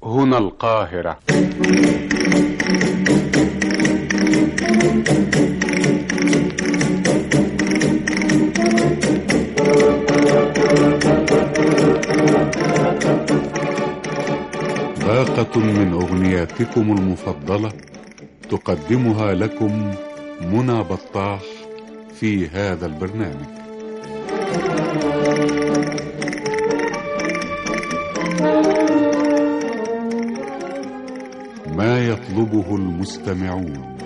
هنا القاهرة باقة من أغنياتكم المفضلة تقدمها لكم منى بطاح في هذا البرنامج ما يطلبه المستمعون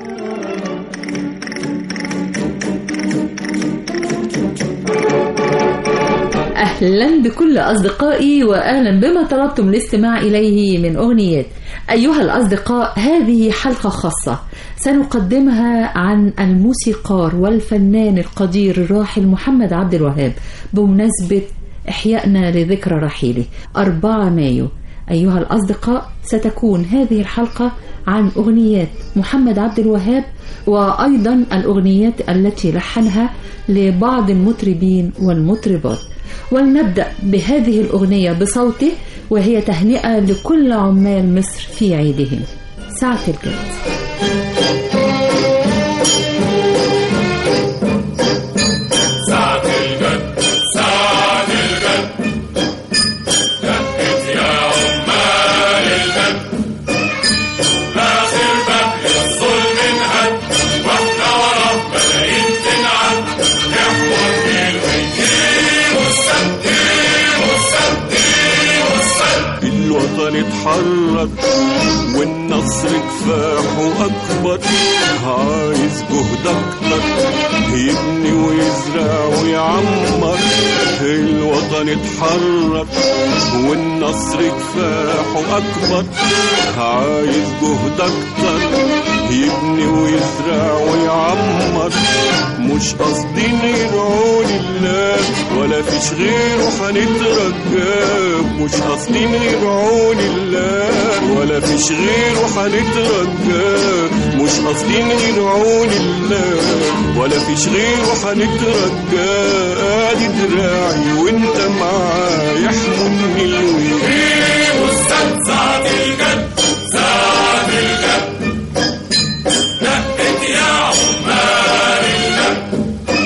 أهلا بكل أصدقائي وأهلا بما طلبتم الاستماع إليه من أغنيات أيها الأصدقاء هذه حلقة خاصة سنقدمها عن الموسيقار والفنان القدير الراحل محمد عبد الوهاب بمناسبة إحيائنا لذكرى رحيله 4 مايو أيها الأصدقاء ستكون هذه الحلقة عن أغنيات محمد عبد الوهاب وأيضا الأغنيات التي لحنها لبعض المطربين والمطربات ولنبدأ بهذه الأغنية بصوته وهي تهنئة لكل عمال مصر في عيدهم ساعة الجد ساعة الجد ساعة الجد دقت يا عمال الجد آخر باب للظلم انهد واحنا ورا ملايين تنعد نحور بالويجيب والسد والسد والسد الوطن اتحرك والنصر كفاحه اكبر عايز جهد اكتر يبني ويزرع ويعمر الوطن اتحرك والنصر كفاحه اكبر عايز جهد اكتر يبني ويزرع ويعمر مش قاصدين غير عون الله ولا فيش غيره هنترجاه مش قاصدين غير عون الله ولا فيش غيره هنترجاه مش قاصدين غير عون الله ولا فيش غيره هنترجاه ادي دراعي وانت معايا احملني الويل والسد ساعة الجد ساعة الجد دقت يا عمال الجد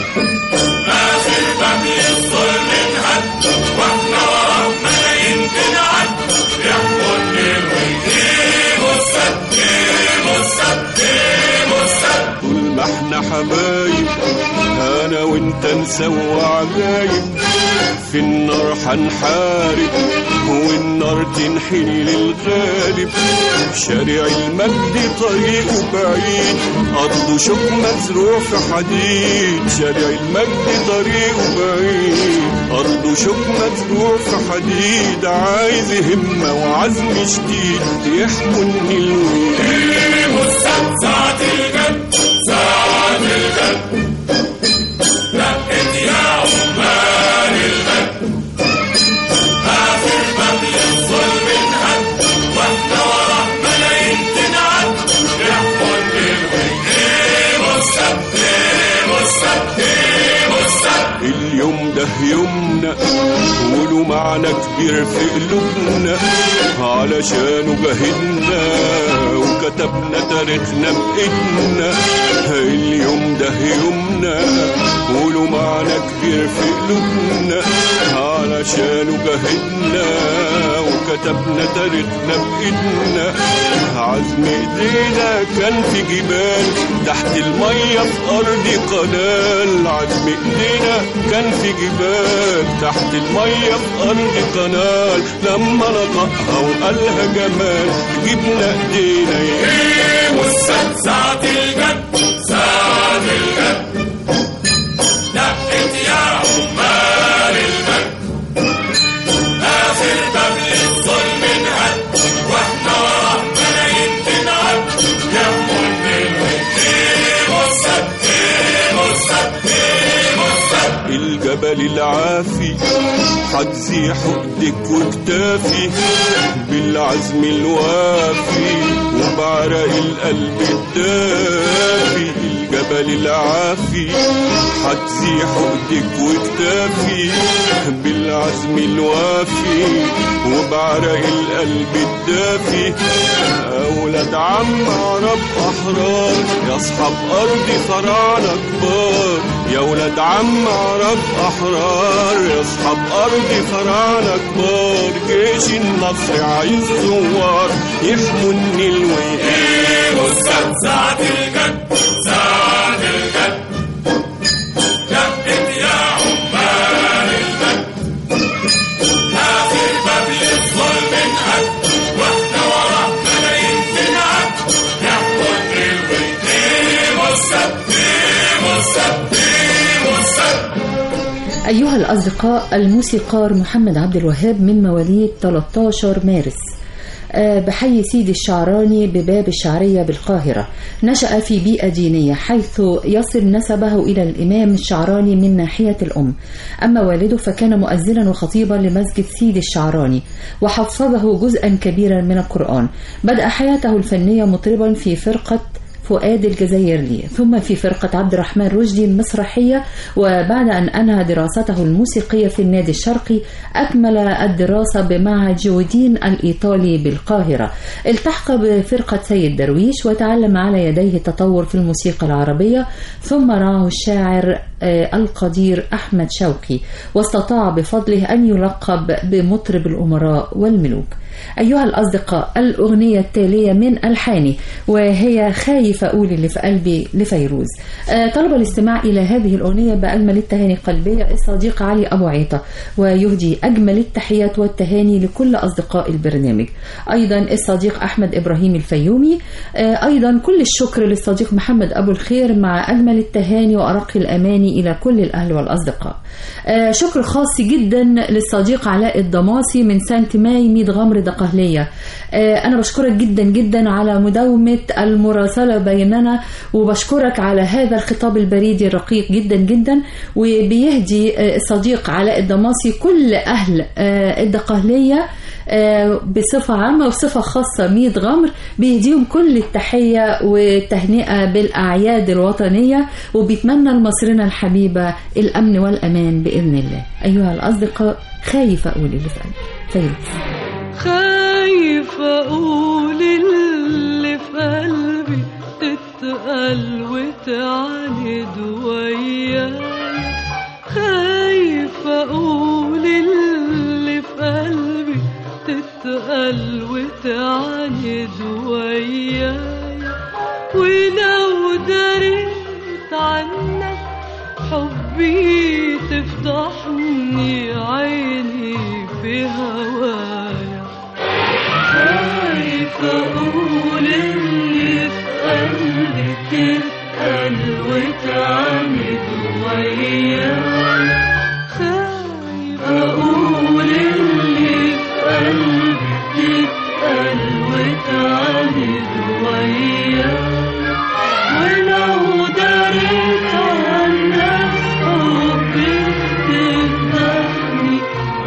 آخر باب للظلم انهد واحنا ورا ملايين تنعد يحضن الويجيب والسد والسد والسد طول ما احنا حبايب انا وانت نسوى عجايب في النار حنحارب والنار تنحني للغالب شارع المجد طريقه بعيد أرضه شوك مزروع في حديد شارع المجد طريقه بعيد أرضه شوك مزروع في حديد عايز همة وعزم شديد يحملني الويل والسد ساعة الجد ساعة الجد دقت يا عمال الجد آخر باب للظلم انهد واحنا ورا ملايين تنعد يحضن الويجيب والسد والسد والسد اليوم ده يومنا وله معنى كبير في قلوبنا علشانه جاهدنا وكتبنا تاريخنا بإيدنا اليوم ده يومنا وله معنى كبير في قلوبنا علشانه جاهدنا وكتبنا تاريخنا بإيدنا عزم ايدينا كان في جبال تحت المية في أرض قنال عزم ايدينا كان في جبال تحت المية في أرض قنال لما نطقها وقالها جمال جبنا ايدينا ايه والسد ساعة الجد ساعة الجد دقت يا عمال الجد آخر باب للظلم انهد واحنا ورا ملايين تنعد يحمل بالويجيب والسد والسد والسد الجبل العافي حتزيح ايدك وكتافي بالعزم الوافي وبعرق القلب الدافي الجبل العافي هتزيح ايدك وكتافي بالعزم الوافي وبعرق القلب الدافي اولاد عم عرب احرار يا اصحاب ارض فراعنه كبار يا ولاد عم عرب احرار يا اصحاب ارض فراعنه كبار جيش النصر عايز زوار يحموا النيل ويهيموا السد ساعة الجد ساعة الجد دقت يا عمال المجد آخر باب للظلم انهد واحنا ورا ملايين تنعد يحكوا النيل ويقيموا السد قيموا السد قيموا السد أيها الأصدقاء الموسيقار محمد عبد الوهاب من مواليد 13 مارس آه، بحي سيدي الشعراني بباب الشعرية بالقاهرة نشأ في بيئة دينية حيث يصل نسبه إلى الإمام الشعراني من ناحية الأم أما والده فكان مؤذنا وخطيبا لمسجد سيدي الشعراني وحفظه جزءا كبيرا من القرآن بدأ حياته الفنية مطربا في فرقة فؤاد الجزائري ثم في فرقة عبد الرحمن رشدي المسرحية وبعد أن أنهى دراسته الموسيقية في النادي الشرقي أكمل الدراسة بمعهد جودين الإيطالي بالقاهرة التحق بفرقة سيد درويش وتعلم على يديه التطور في الموسيقى العربية ثم رآه الشاعر آه، القدير أحمد شوقي واستطاع بفضله أن يلقب بمطرب الأمراء والملوك أيها الأصدقاء الأغنية التالية من ألحاني وهي خايفة أقول اللي في قلبي لفيروز آه، طلب الاستماع إلى هذه الأغنية بأجمل التهاني القلبية الصديق علي أبو عيطة ويهدي أجمل التحيات والتهاني لكل أصدقاء البرنامج أيضا الصديق أحمد إبراهيم الفيومي آه، أيضا كل الشكر للصديق محمد أبو الخير مع أجمل التهاني وأرق الأماني إلى كل الأهل والأصدقاء آه، شكر خاص جدا للصديق علاء الضماسي من سانت ماي ميد غمر دقهلية آه، أنا بشكرك جدا جدا على مداومة المراسلة بيننا وبشكرك على هذا الخطاب البريدي الرقيق جدا جدا وبيهدي آه، الصديق علاء الضماسي كل أهل آه، الدقهلية آه، بصفة عامة وبصفة خاصة ميد غمر بيهديهم كل التحية والتهنئة بالأعياد الوطنية وبيتمنى لمصرنا الحبيبة الأمن والأمان بإذن الله أيها الأصدقاء خايفة أقول اللي في قلبي فيروز خايفة أقول اللي في قلبي تتقل وتعاند وياي خايفة أقول اللي في قلبي تتقل وتعاند وياي ولو دريت عنك حبي تفضحني عيني في هوايا خايفة أقول اللي في قلبي تتقل وتعاند وياي خايفة أقول اللي في قلبي تتقل وتعاند وياي ولو دريت عنك حبي تفضحني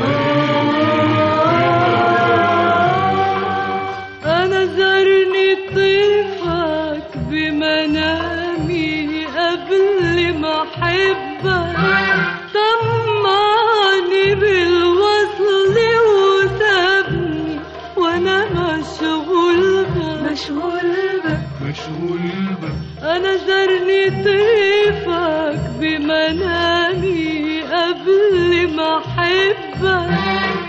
أنا زرني طيفك بمنامي قبل ما أحبك طمعني بالوصل وسابني وأنا مشغول بك مشغول بك مشغول بك أنا زرني طيفك بمنامي قبل ما أحبك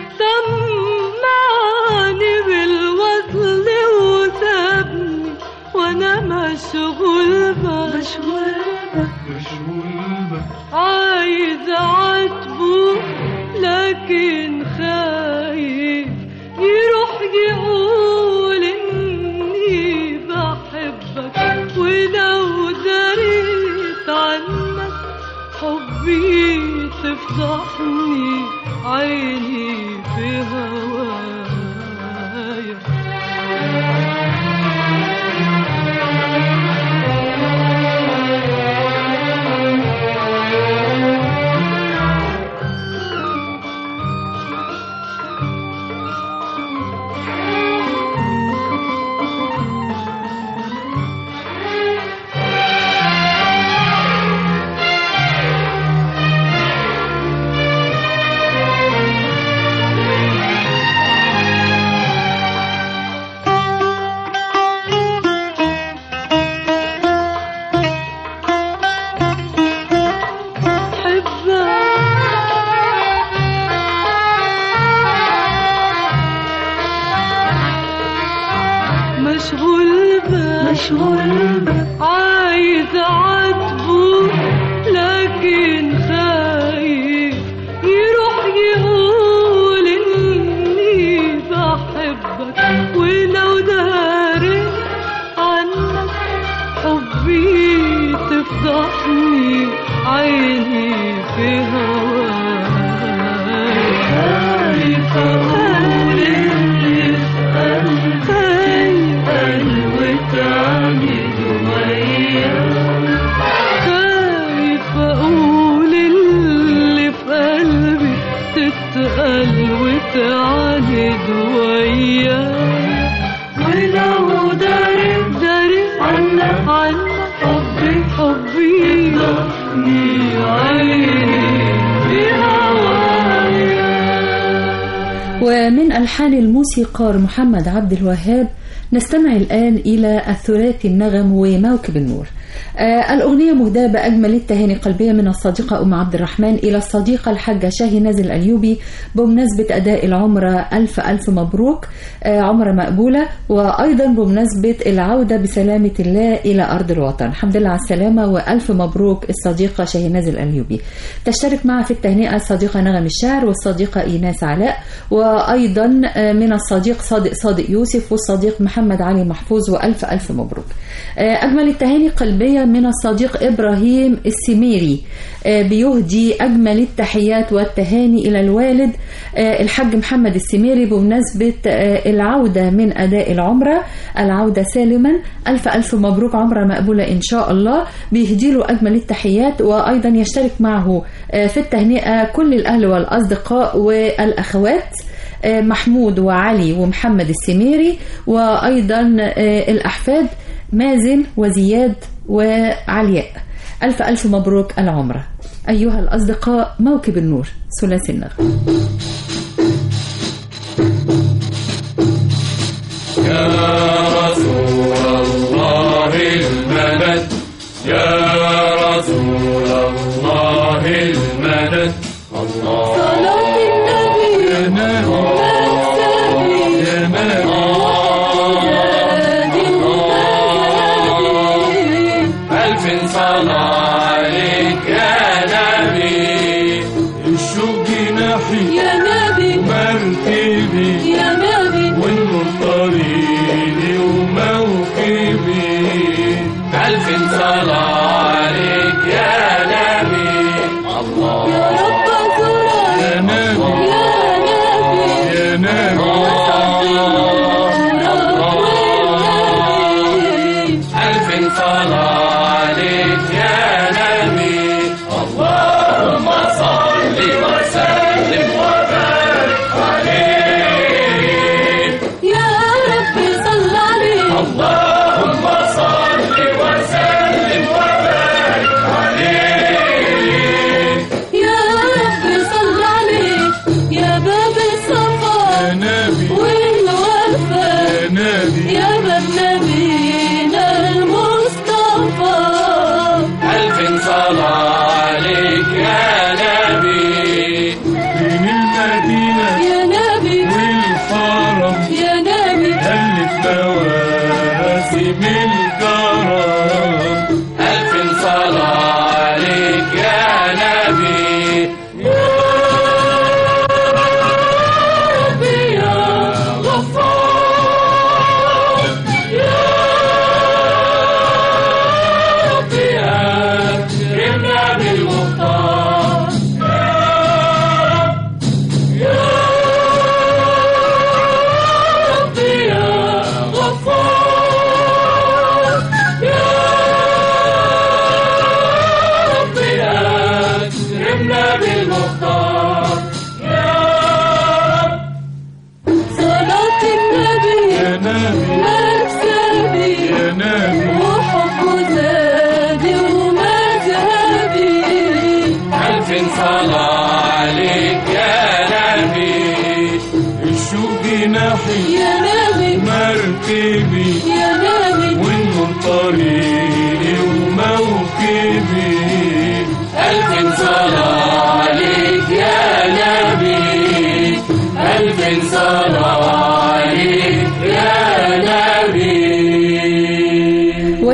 طمعني بالوصل وسابني وأنا مشغول بك مشغول بك مشغول بك عايز أعاتبه لكن خايف يروح يقول إني بحبك ولو دريت عنك حبي تفضحني عيني في هوايا مشغول بال مشغول بال عايز اعاتبه لكن خايف يروح يقول اني بحبك ولو داري عنك حبي تفضحني عيني في هواك خايف اقول اللي في قلبي قلبي تعمل وياك خايف اقول اللي في قلبي تتقل وتعاند وياك ولو داري داري عنك عنك حبي حبي ضحني عيني في هواك ومن ألحان الموسيقار محمد عبد الوهاب نستمع الآن إلى الثلاثي النغم وموكب النور آه الأغنية مهداة بأجمل التهاني قلبية من الصديقة أم عبد الرحمن إلى الصديقة الحاجة شاهي نازل الأيوبي بمناسبة أداء العمرة ألف ألف مبروك آه عمرة مقبولة وأيضا بمناسبة العودة بسلامة الله إلى أرض الوطن الحمد لله على السلامة وألف مبروك الصديقة شاهي نازل الأيوبي تشترك معها في التهنئة الصديقة نغم الشعر والصديقة إيناس علاء وأيضا آه من الصديق صادق صادق يوسف والصديق محمد علي محفوظ وألف ألف مبروك آه أجمل التهاني قلبية من الصديق إبراهيم السميري آه بيهدي أجمل التحيات والتهاني إلى الوالد آه الحاج محمد السميري بمناسبة آه العودة من أداء العمرة العودة سالما ألف ألف مبروك عمرة مقبولة إن شاء الله بيهدي له أجمل التحيات وأيضا يشترك معه آه في التهنئة كل الأهل والأصدقاء والأخوات آه محمود وعلي ومحمد السميري وأيضا آه الأحفاد مازن وزياد وعلياء ألف ألف مبروك العمرة أيها الأصدقاء موكب النور ثلاثي النغم يا رسول الله المدد يا رسول الله المدد الله صلاة النبي يا نبي يا نبي ألف صلاة عليك يا نبي الشوق جناحي يا نبي مركبي يا نبي والنور طريقي وموكبي ألف صلاة عليك يا نبي الله يا رب زورك يا نبي يا نبي يا نبي ألف صلاة عليك يا نبي اللهم صل وسلم وبارك عليه يا رب صل عليه اللهم صل وسلم وبارك عليه يا رب صل عليه يا باب الصفا يا نبي والوفا يا نبي يا باب نبينا المصطفى ألف صلاة عليك يا نبي بين المدينة يا نبي والحرم يا نبي هلت مواسم الكرم ألف صلاة عليك يا نبي ربي يا غفار يا ربي أكرمنا بالمختار يا ربي يا غفار يا ربي أكرمنا بالمختار يا رب صلاة النبي يا نبي مكسبي يا نبي وحب زادي ومذهبي ألف صلاة عليك يا نبي الشوق جناحي يا نبي مركبي يا نبي والنور طريقي وموكبي ألف صلاة عليك يا نبي ألف صلاة عليك يا نبي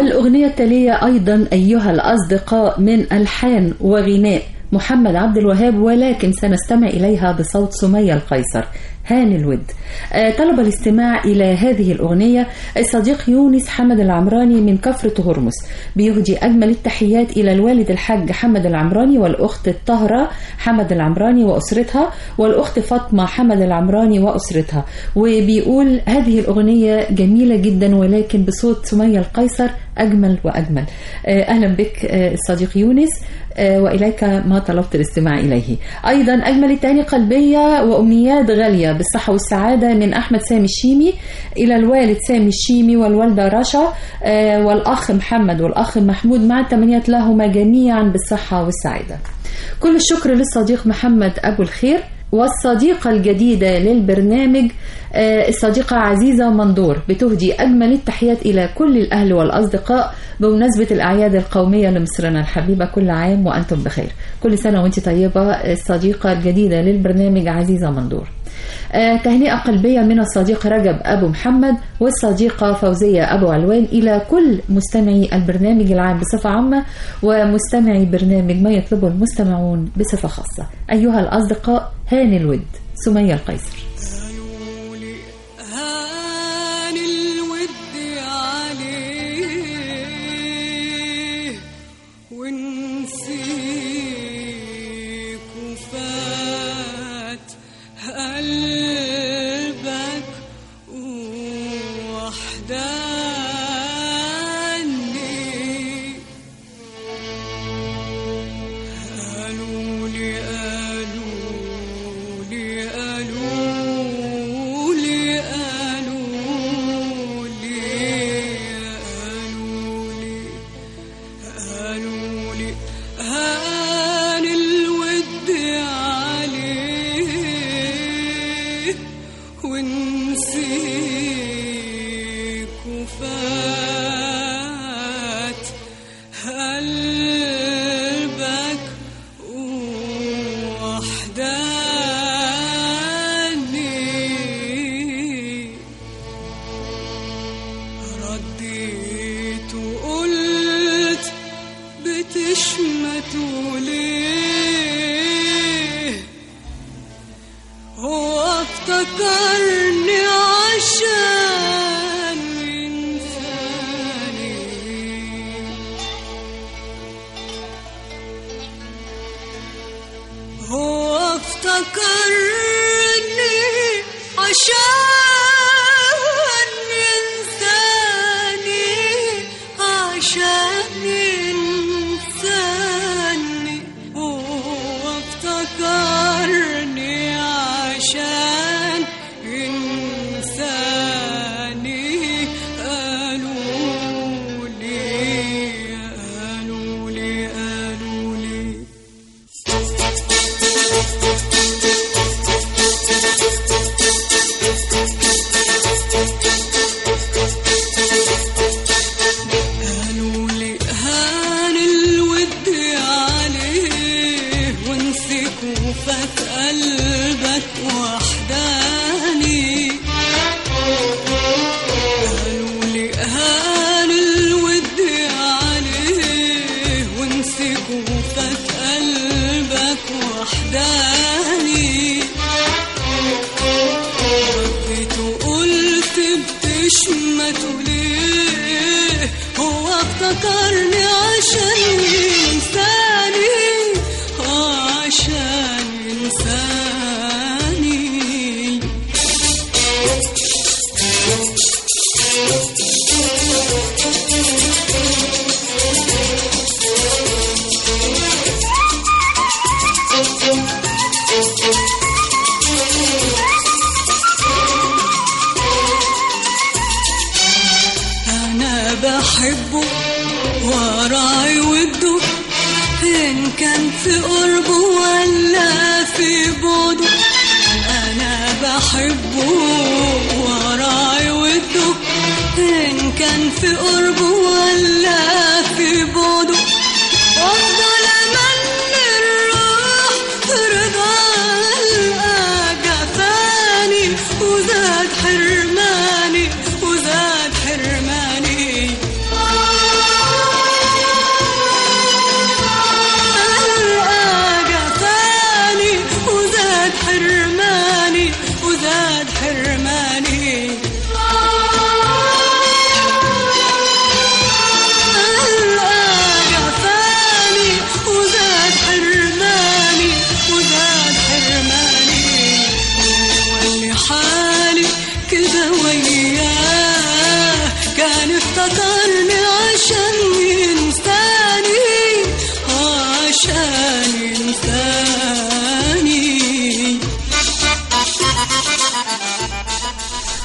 الأغنية التالية أيضا أيها الأصدقاء من ألحان وغناء محمد عبد الوهاب ولكن سنستمع إليها بصوت سمية القيصر هان الود آه، طلب الاستماع إلى هذه الأغنية الصديق يونس حمد العمراني من كفرة هرمس بيهدي أجمل التحيات إلى الوالد الحاج حمد العمراني والأخت الطاهرة حمد العمراني وأسرتها والأخت فاطمة حمد العمراني وأسرتها وبيقول هذه الأغنية جميلة جدا ولكن بصوت سمية القيصر أجمل وأجمل آه، أهلا بك آه، الصديق يونس آه، وإليك ما طلبت الاستماع إليه أيضا أجمل التاني قلبية وأمنيات غالية بالصحة والسعادة من أحمد سامي الشيمي إلى الوالد سامي الشيمي والوالدة رشا آه، والأخ محمد والأخ محمود مع التمنيات لهما جميعا بالصحة والسعادة كل الشكر للصديق محمد أبو الخير والصديقة الجديدة للبرنامج آه، الصديقة عزيزة مندور بتهدي أجمل التحيات إلى كل الأهل والأصدقاء بمناسبة الأعياد القومية لمصرنا الحبيبة كل عام وأنتم بخير كل سنة وأنت طيبة الصديقة الجديدة للبرنامج عزيزة مندور آه، تهنئة قلبية من الصديق رجب أبو محمد والصديقة فوزية أبو علوان إلى كل مستمعي البرنامج العام بصفة عامة ومستمعي برنامج ما يطلبه المستمعون بصفة خاصة أيها الأصدقاء هان الود سمية القيصر قالولي هان الود عليه ونسيك وفات قلبك وحداني قالولي قالولي قالولي قالولي قالولي قالولي هان الود عليه ونسيك وفات قلبك وحداني رديت وقلت بتشمتوا ليه هو افتكرني عشان ينساني هو افتكرني عشان ينساني عشان ينساني هو افتكرني عشان ينساني قالوا لي قالوا لي قالوا لي قالوا لي هان الود عليه ونسيك وفات قلبك وحداني قالوا لي هان الود عليه ونسيك وفات قلبك وحداني رديت وقلت بتشمتوا ليه هو افتكرني عشان ينساني آه عشان ينساني أنا بحبه وراعي وده إن كان في قربه ولا في بعده أنا بحبه وراعي وده إن كان في قربه ولا في بعده وأفضل أمني الروح رضا ألقى جفاني وزاد حرماني وزاد حرماني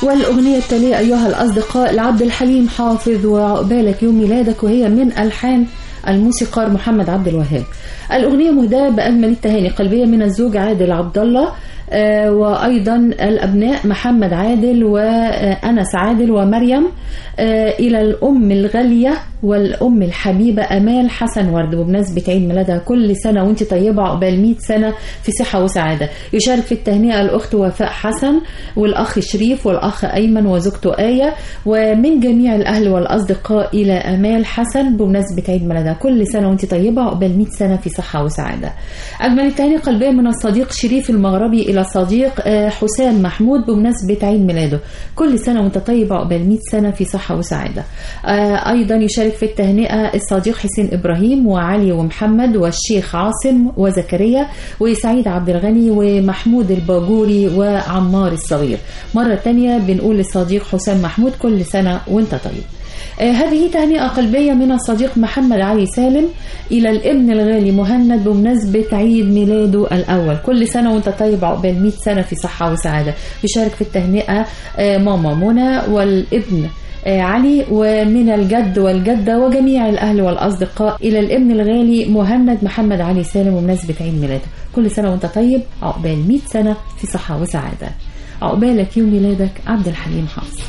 والأغنية التالية أيها الأصدقاء لعبد الحليم حافظ وعقبالك يوم ميلادك وهي من ألحان الموسيقار محمد عبد الوهاب الأغنية مهداة بأجمل التهاني قلبية من الزوج عادل عبد الله آه، وأيضا الأبناء محمد عادل وأنس عادل ومريم آه، إلى الأم الغالية والأم الحبيبة أمال حسن ورد وبمناسبة عيد ميلادها كل سنة وانت طيبة عقبال 100 سنة في صحة وسعادة يشارك في التهنئة الأخت وفاء حسن والأخ شريف والأخ أيمن وزوجته آية ومن جميع الأهل والأصدقاء إلى أمال حسن بمناسبة عيد ميلادها كل سنة وانت طيبة عقبال 100 سنة في صحة وسعادة أجمل التهاني قلبية من الصديق شريف المغربي إلى صديق آه، حسام محمود بمناسبة عيد ميلاده كل سنة وانت طيبة عقبال 100 سنة في صحة وسعادة آه، أيضا يشارك في التهنئة الصديق حسين إبراهيم وعلي ومحمد والشيخ عاصم وزكريا وسعيد عبد الغني ومحمود الباجوري وعمار الصغير مرة تانية بنقول للصديق حسام محمود كل سنة وانت طيب آه، هذه تهنئة قلبية من الصديق محمد علي سالم إلى الابن الغالي مهند بمناسبة عيد ميلاده الأول كل سنة وانت طيب عقبال 100 سنة في صحة وسعادة بيشارك في التهنئة آه، ماما منى والابن آه، علي ومن الجد والجدة وجميع الأهل والأصدقاء إلى الابن الغالي مهند محمد علي سالم بمناسبة عيد ميلاده كل سنة وانت طيب عقبال 100 سنة في صحة وسعادة عقبالك يوم ميلادك عبد الحليم حافظ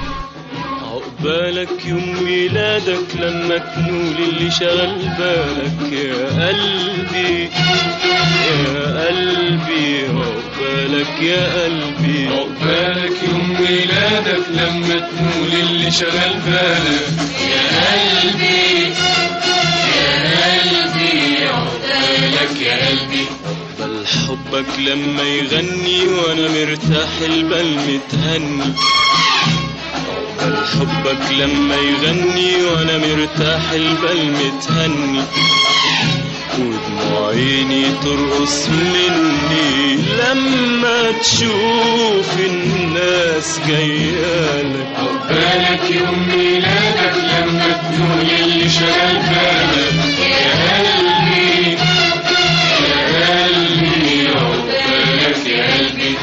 عقبالك يوم ميلادك لما تنول اللي شغل بالك يا قلبي يا قلبي عقبالك يا قلبي عقبالك يوم ميلادك لما تنول اللي شغل بالك يا قلبي يا قلبي عقبالك يا قلبي بل حبك لما يغني وانا مرتاح البال متهني بل حبك لما يغني وانا مرتاح البال متهني ودموع عيني ترقص مني لما تشوف الناس جايالك عقبالك يوم ميلادك لما تقول اللي شغال بالك يا قلبي يا قلبي عقبالك يا قلبي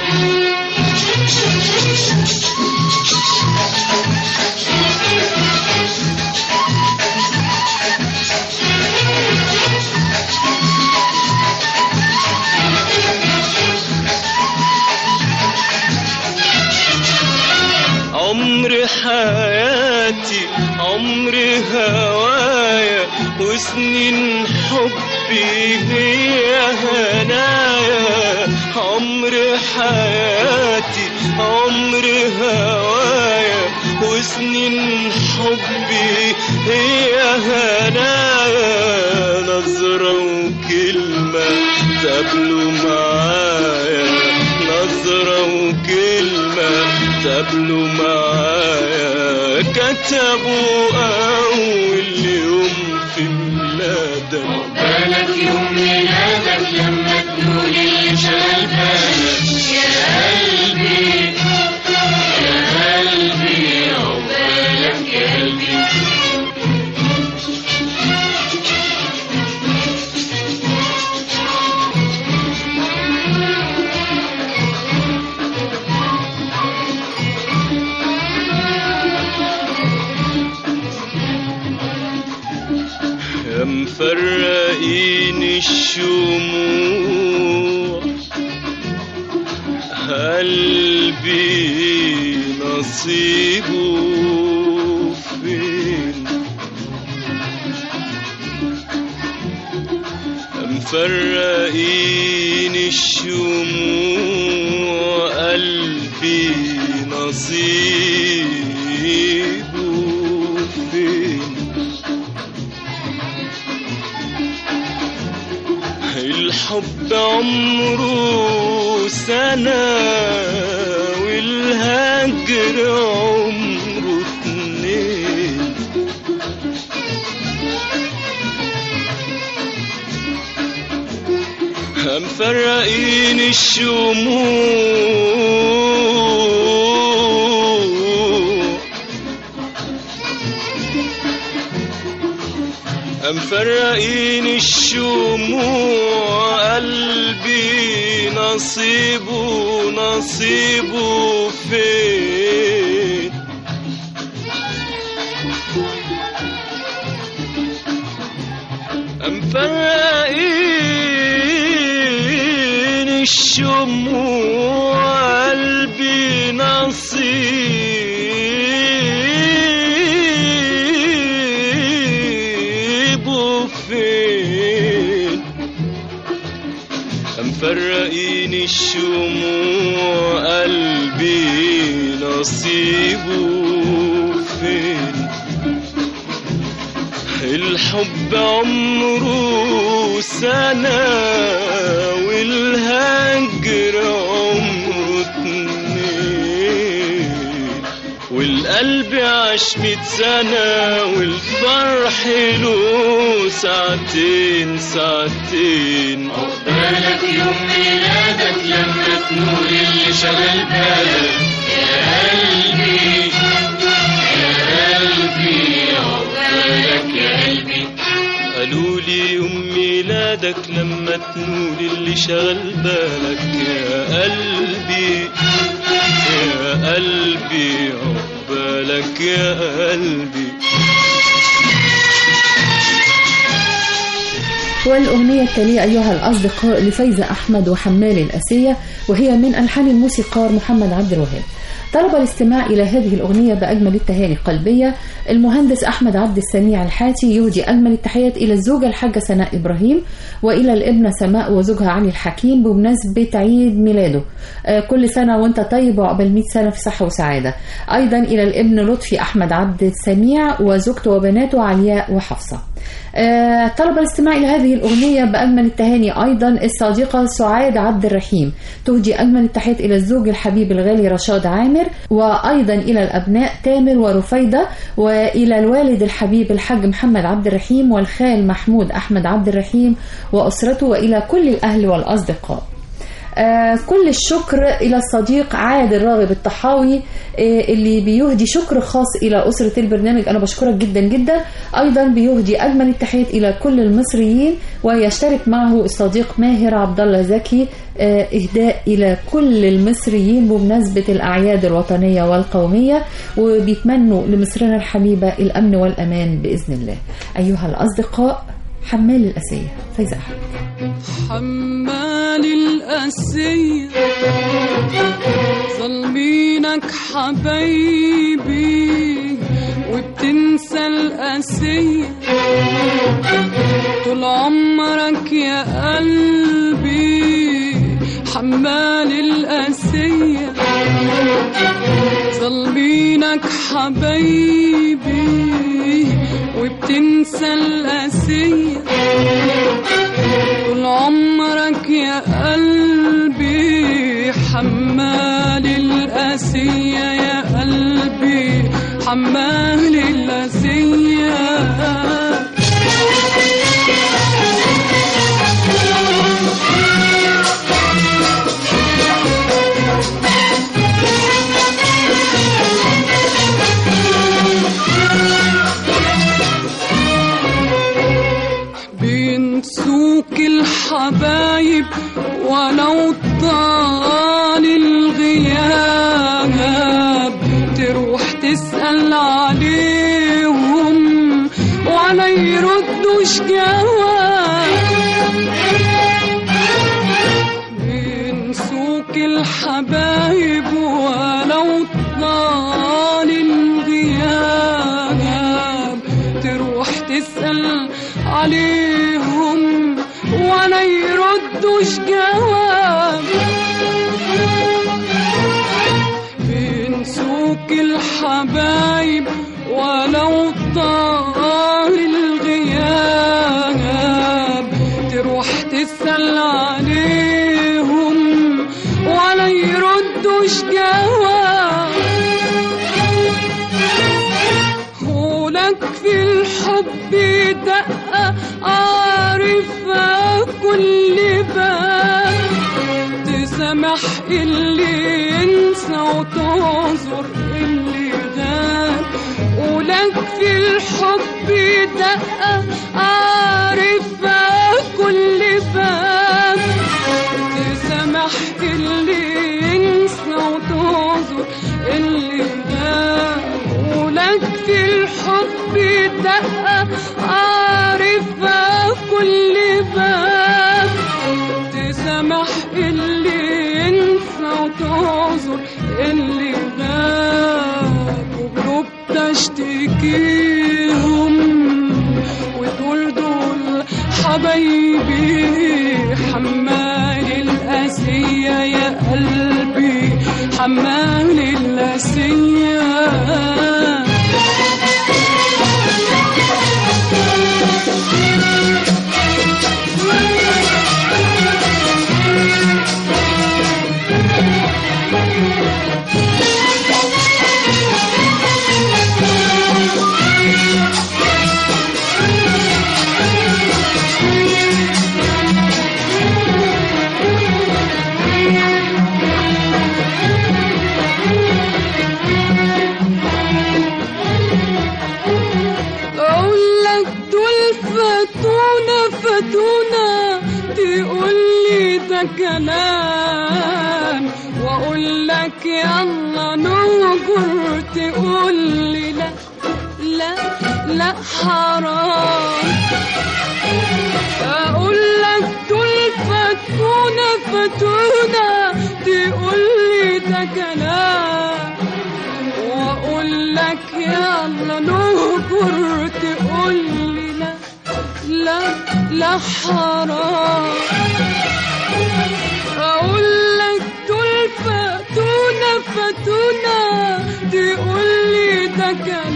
عمر حياتي عمر هوايا وسنين حبي هي هنايا عمر حياتي عمر هوايا وسنين حبي هي هنايا نظرة وكلمة تقابلوا معايا نظرة وكلمة تقابلوا معايا كتبوا أول يوم في ميلادك بالك يوم ميلادك لما تقول اللي شغال بالك يا قلبي يا قلبي عقبالك يا قلبي يا مفرقين الشموع قلبي نصيبه فين يا مفرقين الشموع قلبي نصيبه فين الحب عمره سنة والهجر عمره اتنين مفرقين الشموع مفرقين الشموع قلبي نصيبه نصيبه فين مفرقين الشموع قلبي نصيبه فين مفرقين الشموع قلبي نصيبه فين الحب عمره سنة والهجر عمره اتنين والقلب عاش ميت سنة والفرح له ساعتين ساعتين بالك يوم ميلادك لما تنور اللي شغل بالك يا قلبي يا قلبي عقبالك يا قلبي قالوا لي يوم ميلادك لما تنول اللي شغل بالك يا قلبي يا قلبي عقبالك يا قلبي والأغنية التالية أيها الأصدقاء لفايزة أحمد وحمال الأسية وهي من ألحان الموسيقار محمد عبد الوهاب طلب الاستماع إلى هذه الأغنية بأجمل التهاني القلبية المهندس أحمد عبد السميع الحاتي يهدي أجمل التحيات إلى الزوجة الحاجة سناء إبراهيم وإلى الابنة سماء وزوجها علي الحكيم بمناسبة عيد ميلاده آه، كل سنة وأنت طيب وعقبال 100 سنة في صحة وسعادة أيضا إلى الابن لطفي أحمد عبد السميع وزوجته وبناته علياء وحفصة آه، طلب الاستماع إلى هذه الأغنية بأجمل التهاني أيضا الصديقة سعاد عبد الرحيم تهدي أجمل التحيات إلى الزوج الحبيب الغالي رشاد عامر وأيضا إلى الأبناء تامر ورفيدة وإلى الوالد الحبيب الحاج محمد عبد الرحيم والخال محمود أحمد عبد الرحيم وأسرته وإلى كل الأهل والأصدقاء آه كل الشكر إلى الصديق عادل راغب الطحاوي آه اللي بيهدي شكر خاص إلى أسرة البرنامج أنا بشكرك جدا جدا أيضا بيهدي أجمل التحيات إلى كل المصريين ويشترك معه الصديق ماهر عبد الله زكي آه إهداء إلى كل المصريين بمناسبة الأعياد الوطنية والقومية وبيتمنوا لمصرنا الحبيبة الأمن والأمان بإذن الله أيها الأصدقاء حمال الأسية فايزة أحمد حمال الأسية ظالمينك حبايبي وبتنسى الأسية طول عمرك يا قلبي حمال الأسية ظالمينك حبايبي وبتنسى الأسية طول عمرك يا قلبي حمال الأسية يا قلبي حمال الأسية بينسوك الحبايب ولو طال الغياب تروح تسأل عليهم ولا يردوش جواب بينسوك الحبايب ولو طال الغياب تروح تسأل عليهم ولا يردوش جواب بينسوك الحبايب ولو طال الغياب تروح تسأل عليهم ولا يردوش جواب هولك في الحب دقة عارفة كل باب تسامح اللي ينسى وتعذر اللي غاب ولك أقولك في الحب دقة أعرفها كل باب تسامح اللي ينسى وتعذر اللي غاب أقولك في الحب دقة أعرفها كل باب تسامح اللي ينسى وتعذر اللي غاب وقلوب تشتكيهم وتقول دول حبايبي حمال القاسية يا قلبي حمال القاسية اقول لك دول فتونا فتونا تقول لي ده كلام واقول لك يلا نهجر تقول لي لا لا لا حرام اقول لك دول فتونا فتونا تقول لي ده كلام واقول لك يلا نهجر تقول لي لا لا لا حرام اقول لك دول فتونا فتونا تقول لي ده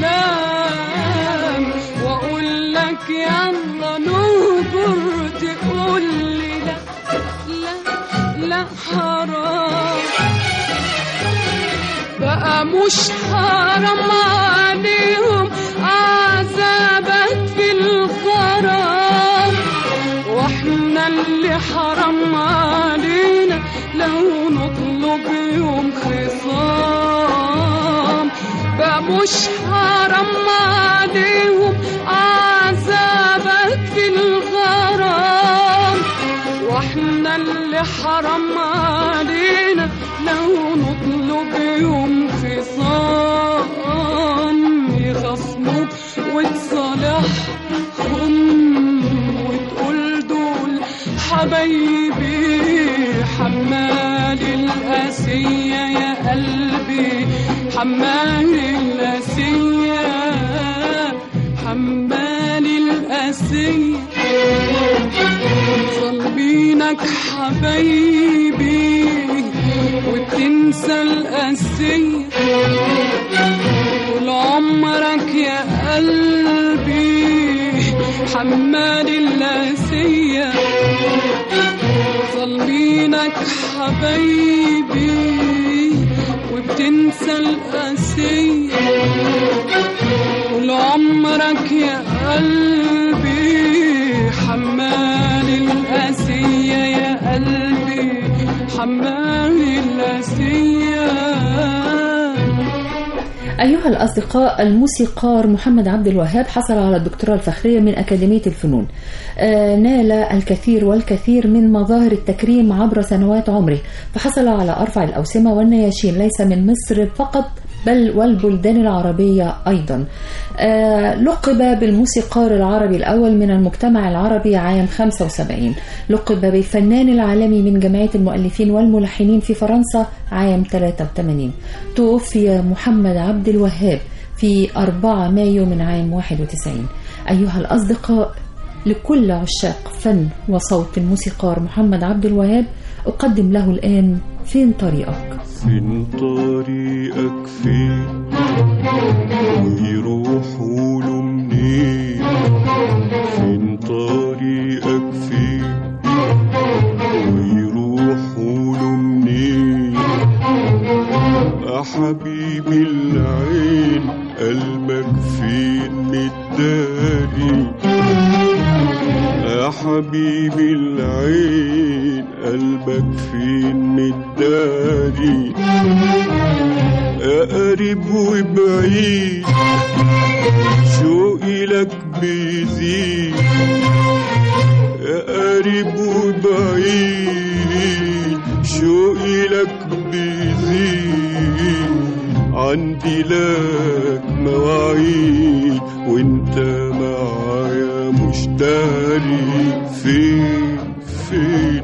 كلام واقول لك يلا نهجر تقول لي لا لا لا حرام بقى مش حرام عليهم عذابك في الغرام واحنا اللي حرام علينا لو نطلب يوم خصام بقى مش حرام عليهم عذابك في الغرام واحنا اللي حرام علينا لو نطلب يوم خصام يخصموك وتصالحهم وتقول دول حبايبي حمال القاسية يا قلبي حمال القاسية حمال القاسية ظالمينك حبايبي وتنسى القاسية طول عمرك يا قلبي حمال القاسية ظالمينك حبايبي وبتنسى القاسية طول عمرك يا قلبي حمال القاسية يا قلبي حمال القاسية أيها الأصدقاء الموسيقار محمد عبد الوهاب حصل على الدكتوراه الفخرية من أكاديمية الفنون آه، نال الكثير والكثير من مظاهر التكريم عبر سنوات عمره فحصل على أرفع الأوسمة والنياشين ليس من مصر فقط بل والبلدان العربية أيضا آه، لقب بالموسيقار العربي الأول من المجتمع العربي عام 75 لقب بالفنان العالمي من جمعية المؤلفين والملحنين في فرنسا عام 83 توفي محمد عبد الوهاب في 4 مايو من عام 91 أيها الأصدقاء لكل عشاق فن وصوت الموسيقار محمد عبد الوهاب أقدم له الآن فين طريقك فين طريقك فين ويروحوا له منين فين طريقك فين ويروحوا له منين يا حبيبي العين قلبك فين متداري يا حبيبي العين قلبك فين متداري يا قريب وبعيد لك بيزيد يا قريب وبعيد شوقي لك بيزيد عندي لك مواعيد وانت معايا مش داري فين فين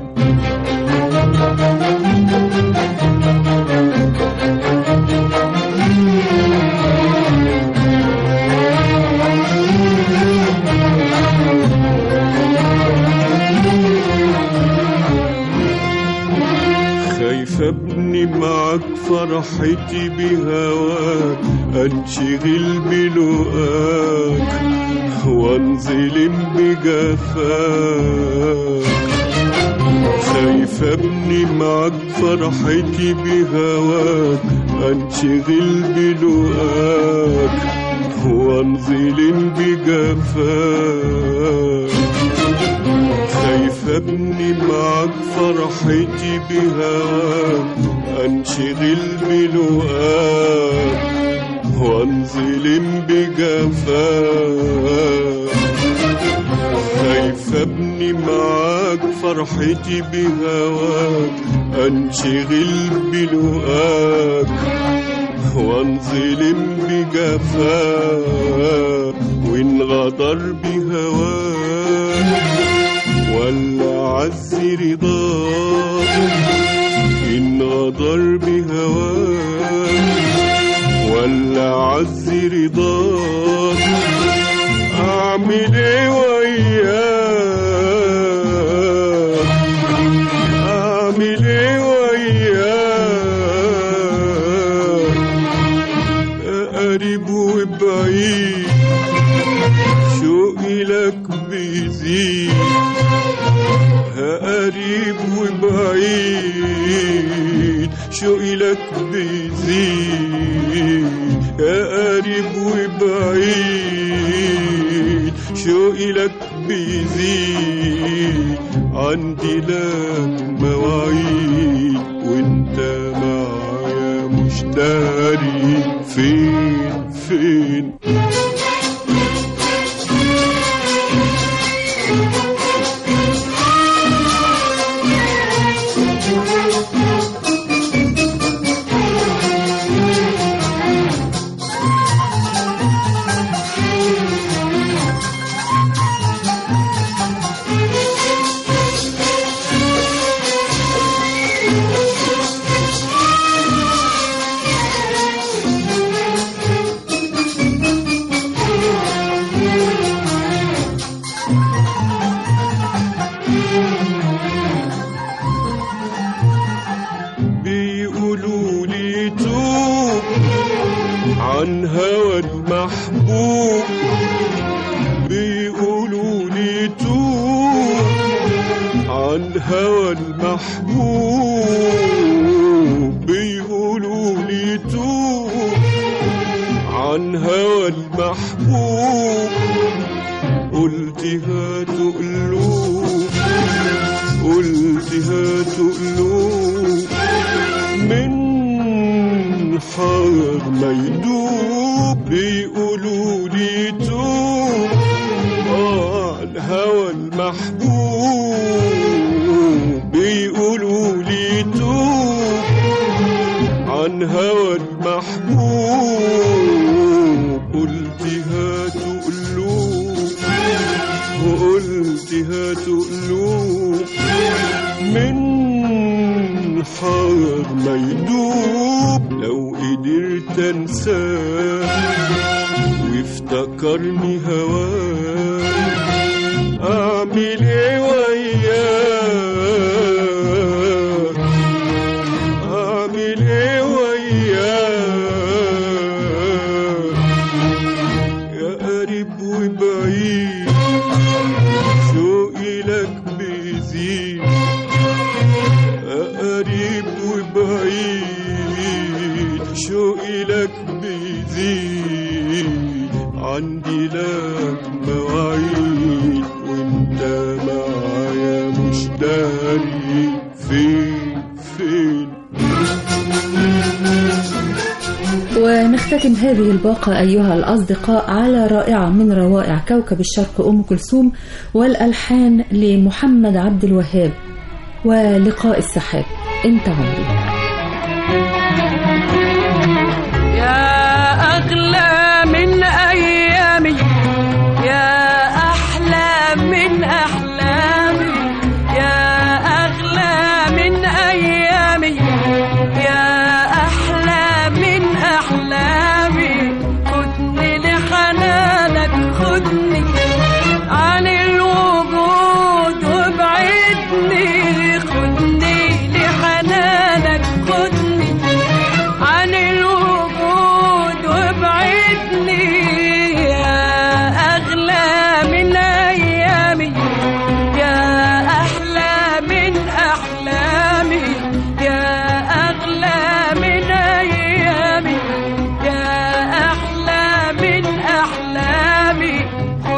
خايف ابني معاك فرحتي بهواك انشغل بلقاك وانظلم بجفاك خايف ابني معاك فرحتي بهواك انشغل بلقاك وانظلم بجفاك خايف ابني معاك فرحتي بهواك انشغل بلقاك وانظلم بجفاك خايف ابني معاك فرحتي بهواك انشغل بلقاك وانظلم بجفاك وان غدر بهواك ولا عز رضاك إن غدر بهواك ولا عز رضاك أعمل إيه وياك أعمل إيه وياك قريب وبعيد شوقي لك بيزيد قريب وبعيد شوقي لك بيزيد يا قريب وبعيد شوقي لك بيزيد عندي لك مواعيد وانت معايا مش داري فين فين بيقولوا لي توب عن هوى المحبوب بيقولوا لي توب عن هوى المحبوب بيقولوا لي توب عن هوى المحبوب قلت هاتوا قلوب قلت هاتوا قلوب من حار ما يدوب بيقولوا لي توب آه عن هوى المحبوب بيقولوا لي توب عن هوى المحبوب قلت هاتوا قلوب وقلت هاتوا قلوب من حار ما يدوب لو قدرت انساه وافتكرني هواه اعمل ايه وياك اعمل ايه وياك يا قريب وبعيد شوقي لك بيزيد قريب وبعيد شوقي لك بيزيد عندي لك مواعيد وانت معايا مش داري فين فين ونختتم هذه الباقة أيها الأصدقاء على رائعة من روائع كوكب الشرق أم كلثوم والألحان لمحمد عبد الوهاب ولقاء السحاب أنت عمري يا أغلى من أيامي يا أحلى من أحلامي يا أغلى من أيامي يا أحلى من أحلامي خدني لحنانك خدني عن الوجود وابعدني خدني لحنانك خدني عن الوجود وابعدني يا أغلى من أيامي يا أحلى من أحلامي يا أغلى من أيامي يا أحلى من أحلامي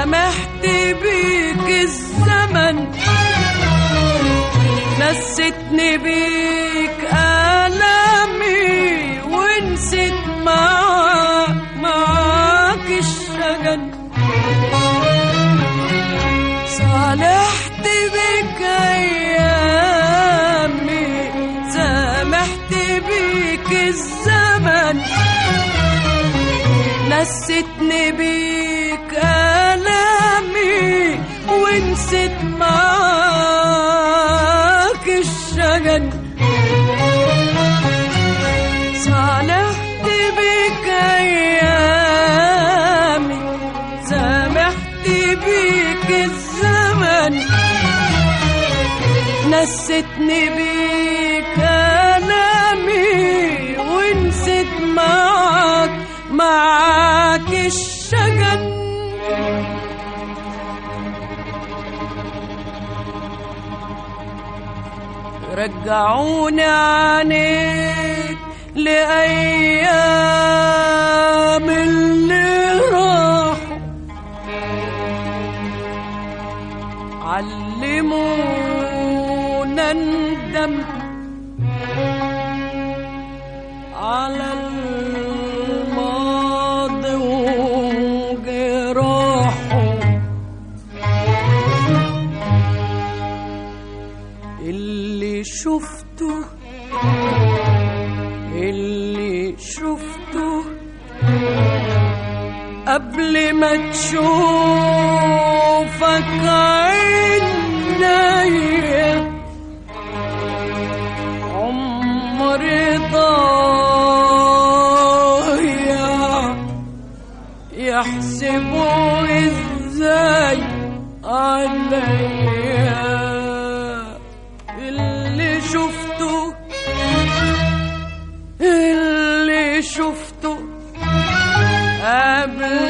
سامحت بيك الزمن نستني بيك آلامي ونسيت معاك معاك الشجن صالحت بك أيامي سامحت بك الزمن نستني بيك آلامي ونسيت معاك الشجن صالحت بك أيامي سامحت بك الزمن نستني بيك آلامي ونسيت معاك معاك الشجن رجعوني عنيك لأيام اللي راحوا علمونا ندم على الماضي وجراحه اللي شفته اللي شفته قبل ما تشوفك عينيا عمري ضايع يحسبوا ازاي عليا اللي شفته اللي شفته قبل